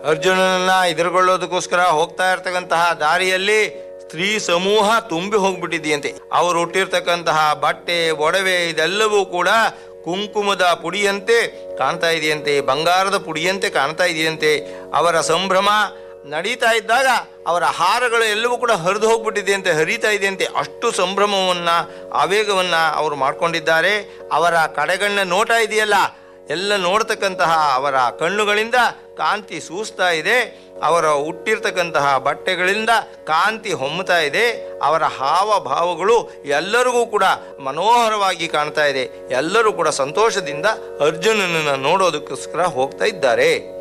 ಅರ್ಜುನನನ್ನ ಎದುರುಗೊಳ್ಳೋದಕ್ಕೋಸ್ಕರ ಹೋಗ್ತಾ ಇರ್ತಕ್ಕಂತಹ ದಾರಿಯಲ್ಲಿ ಸ್ತ್ರೀ ಸಮೂಹ ತುಂಬಿ ಹೋಗ್ಬಿಟ್ಟಿದೆಯಂತೆ ಅವರು ಹುಟ್ಟಿರ್ತಕ್ಕಂತಹ ಬಟ್ಟೆ ಒಡವೆ ಇದೆಲ್ಲವೂ ಕೂಡ ಕುಂಕುಮದ ಪುಡಿಯಂತೆ ಕಾಣ್ತಾ ಇದೆಯಂತೆ ಬಂಗಾರದ ಪುಡಿಯಂತೆ ಕಾಣ್ತಾ ಇದೆಯಂತೆ ಅವರ ಸಂಭ್ರಮ ನಡೀತಾ ಇದ್ದಾಗ ಅವರ ಹಾರಗಳು ಎಲ್ಲವೂ ಕೂಡ ಹರಿದು ಹೋಗ್ಬಿಟ್ಟಿದೆಯಂತೆ ಹರಿತಾ ಇದೆಯಂತೆ ಅಷ್ಟು ಸಂಭ್ರಮವನ್ನ ಆವೇಗವನ್ನ ಅವರು ಮಾಡ್ಕೊಂಡಿದ್ದಾರೆ ಅವರ ಕಡೆಗಣ್ಣ ನೋಟ ಇದೆಯಲ್ಲ ಎಲ್ಲ ನೋಡ್ತಕ್ಕಂತಹ ಅವರ ಕಣ್ಣುಗಳಿಂದ ಕಾಂತಿ ಸೂಸ್ತಾ ಇದೆ ಅವರ ಹುಟ್ಟಿರ್ತಕ್ಕಂತಹ ಬಟ್ಟೆಗಳಿಂದ ಕಾಂತಿ ಹೊಮ್ಮುತ್ತಾ ಇದೆ ಅವರ ಹಾವಭಾವಗಳು ಎಲ್ಲರಿಗೂ ಕೂಡ ಮನೋಹರವಾಗಿ ಕಾಣ್ತಾ ಇದೆ ಎಲ್ಲರೂ ಕೂಡ ಸಂತೋಷದಿಂದ ಅರ್ಜುನನನ್ನು ನೋಡೋದಕ್ಕೋಸ್ಕರ ಹೋಗ್ತಾ ಇದ್ದಾರೆ